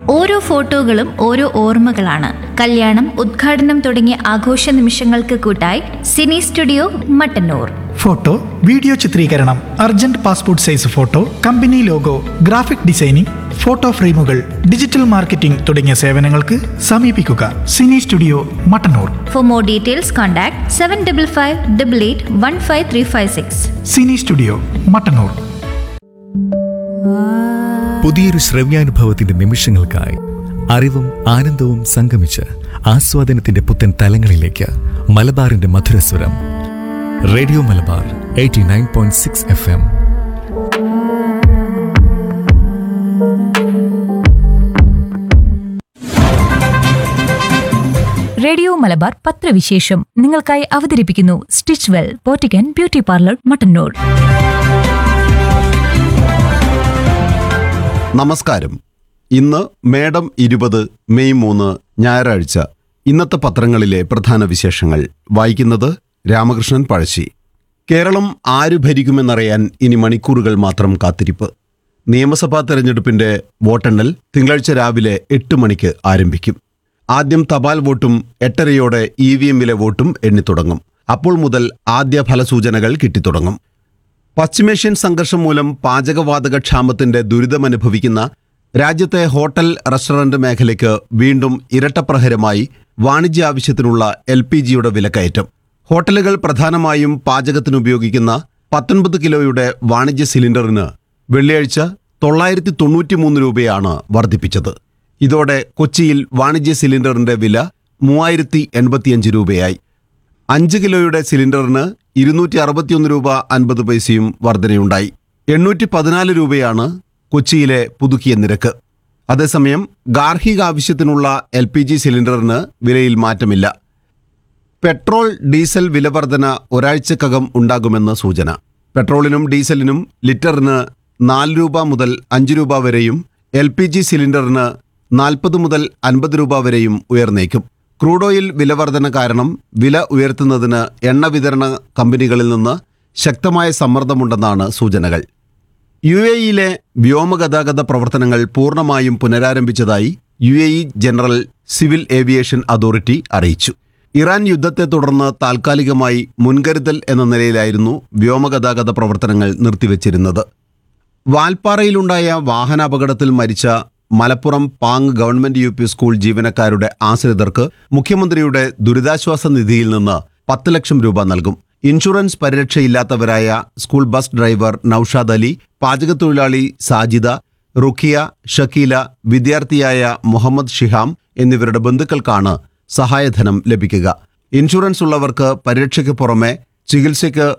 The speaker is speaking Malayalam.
ഓരോ ഫോട്ടോകളും ഓരോ ഓർമ്മകളാണ് കല്യാണം ഉദ്ഘാടനം തുടങ്ങിയ ആഘോഷ നിമിഷങ്ങൾക്ക് കൂട്ടായി cine studio Mattannur photo video ചിത്രീകരണം urgent passport size photo company logo graphic designing photo ഫ്രെയിമുകൾ ഡിജിറ്റൽ മാർക്കറ്റിംഗ് തുടങ്ങിയ സേവനങ്ങൾക്ക് സമീപിക്കുക cine studio Mattannur for more details contact seven double five double eight one five three five six cine studio Mattannur പുതിയൊരു ശ്രവ്യാനുഭവത്തിന്റെ നിമിഷങ്ങൾക്കായി അറിവും ആനന്ദവും സംഗമിച്ച് ആസ്വാദനത്തിന്റെ പുത്തൻ തലങ്ങളിലേക്ക് മലബാറിന്റെ മധുരസ്വരം radio Malabar eighty nine point six F M radio Malabar പത്രവിശേഷം നിങ്ങൾക്കായി അവതരിപ്പിക്കുന്നു സ്റ്റിച്ച് വെൽ പോറ്റിക്കൻ ബ്യൂട്ടി പാർലർ മട്ടന്നൂർ നമസ്കാരം ഇന്ന് മേടം ഇരുപത് മെയ് മൂന്ന് ഞായറാഴ്ച ഇന്നത്തെ പത്രങ്ങളിലെ പ്രധാന വിശേഷങ്ങൾ വായിക്കുന്നത് രാമകൃഷ്ണൻ പഴശ്ശി കേരളം ആര് ഭരിക്കുമെന്നറിയാൻ ഇനി മണിക്കൂറുകൾ മാത്രം കാത്തിരിപ്പ് നിയമസഭാ തെരഞ്ഞെടുപ്പിന്റെ വോട്ടെണ്ണൽ തിങ്കളാഴ്ച രാവിലെ എട്ട് മണിക്ക് ആരംഭിക്കും ആദ്യം തപാൽ വോട്ടും എട്ടരയോടെ ഇ വി എമ്മിലെ വോട്ടും എണ്ണിത്തുടങ്ങും അപ്പോൾ മുതൽ ആദ്യ ഫലസൂചനകൾ കിട്ടിത്തുടങ്ങും പശ്ചിമേഷ്യൻ സംഘർഷം മൂലം പാചകവാതക ക്ഷാമത്തിന്റെ ദുരിതമനുഭവിക്കുന്ന രാജ്യത്തെ ഹോട്ടൽ റെസ്റ്റോറന്റ് മേഖലയ്ക്ക് വീണ്ടും ഇരട്ടപ്രഹരമായി വാണിജ്യ ആവശ്യത്തിനുള്ള എൽ പി ജിയുടെ വിലക്കയറ്റം ഹോട്ടലുകൾ പ്രധാനമായും പാചകത്തിന് ഉപയോഗിക്കുന്ന പത്തൊൻപത് കിലോയുടെ വാണിജ്യ സിലിണ്ടറിന് വെള്ളിയാഴ്ച തൊള്ളായിരത്തി തൊണ്ണൂറ്റിമൂന്ന് രൂപയാണ് വർദ്ധിപ്പിച്ചത് ഇതോടെ കൊച്ചിയിൽ വാണിജ്യ സിലിണ്ടറിന്റെ വില മൂവായിരത്തി എൺപത്തിയഞ്ച് രൂപയായി അഞ്ച് കിലോയുടെ സിലിണ്ടറിന് ഇരുന്നൂറ്റി അറുപത്തിയൊന്ന് രൂപ അൻപത് പൈസയും വർധനയുണ്ടായി എണ്ണൂറ്റി പതിനാല് രൂപയാണ് കൊച്ചിയിലെ പുതുക്കിയ നിരക്ക് അതേസമയം ഗാർഹിക ആവശ്യത്തിനുള്ള എൽ പി ജി സിലിണ്ടറിന് വിലയിൽ മാറ്റമില്ല പെട്രോൾ ഡീസൽ വില വർധന ഒരാഴ്ചക്കകം ഉണ്ടാകുമെന്ന് സൂചന പെട്രോളിനും ഡീസലിനും ലിറ്ററിന് നാല് രൂപ മുതൽ അഞ്ച് രൂപ വരെയും എൽ പി ജി സിലിണ്ടറിന് നാൽപ്പത് മുതൽ അൻപത് രൂപ വരെയും ഉയർന്നേക്കും ക്രൂഡ് ഓയിൽ വില വർധന കാരണം വില ഉയർത്തുന്നതിന് എണ്ണ വിതരണ കമ്പനികളിൽ നിന്ന് ശക്തമായ സമ്മർദ്ദമുണ്ടെന്നാണ് സൂചനകൾ യു എ ഇയിലെ വ്യോമഗതാഗത പ്രവർത്തനങ്ങൾ പൂർണ്ണമായും പുനരാരംഭിച്ചതായി U A E general civil aviation authority അറിയിച്ചു ഇറാൻ യുദ്ധത്തെ തുടർന്ന് താൽക്കാലികമായി മുൻകരുതൽ എന്ന നിലയിലായിരുന്നു വ്യോമഗതാഗത പ്രവർത്തനങ്ങൾ നിർത്തിവച്ചിരുന്നത് വാൽപ്പാറയിലുണ്ടായ വാഹനാപകടത്തിൽ മരിച്ച Malappuram Pang government U P school ജീവനക്കാരുടെ ആശ്രിതർക്ക് മുഖ്യമന്ത്രിയുടെ ദുരിതാശ്വാസ നിധിയിൽ നിന്ന് പത്ത് ലക്ഷം രൂപ നൽകും ഇൻഷുറൻസ് പരിരക്ഷയില്ലാത്തവരായ school bus driver Naushad Ali പാചകത്തൊഴിലാളി സാജിദ റുഖിയ ഷക്കീല വിദ്യാർത്ഥിയായ മുഹമ്മദ് ഷിഹാം എന്നിവരുടെ ബന്ധുക്കൾക്കാണ് സഹായധനം ലഭിക്കുക ഇൻഷുറൻസ് ഉള്ളവർക്ക് പരിരക്ഷയ്ക്ക് പുറമെ ചികിത്സയ്ക്ക്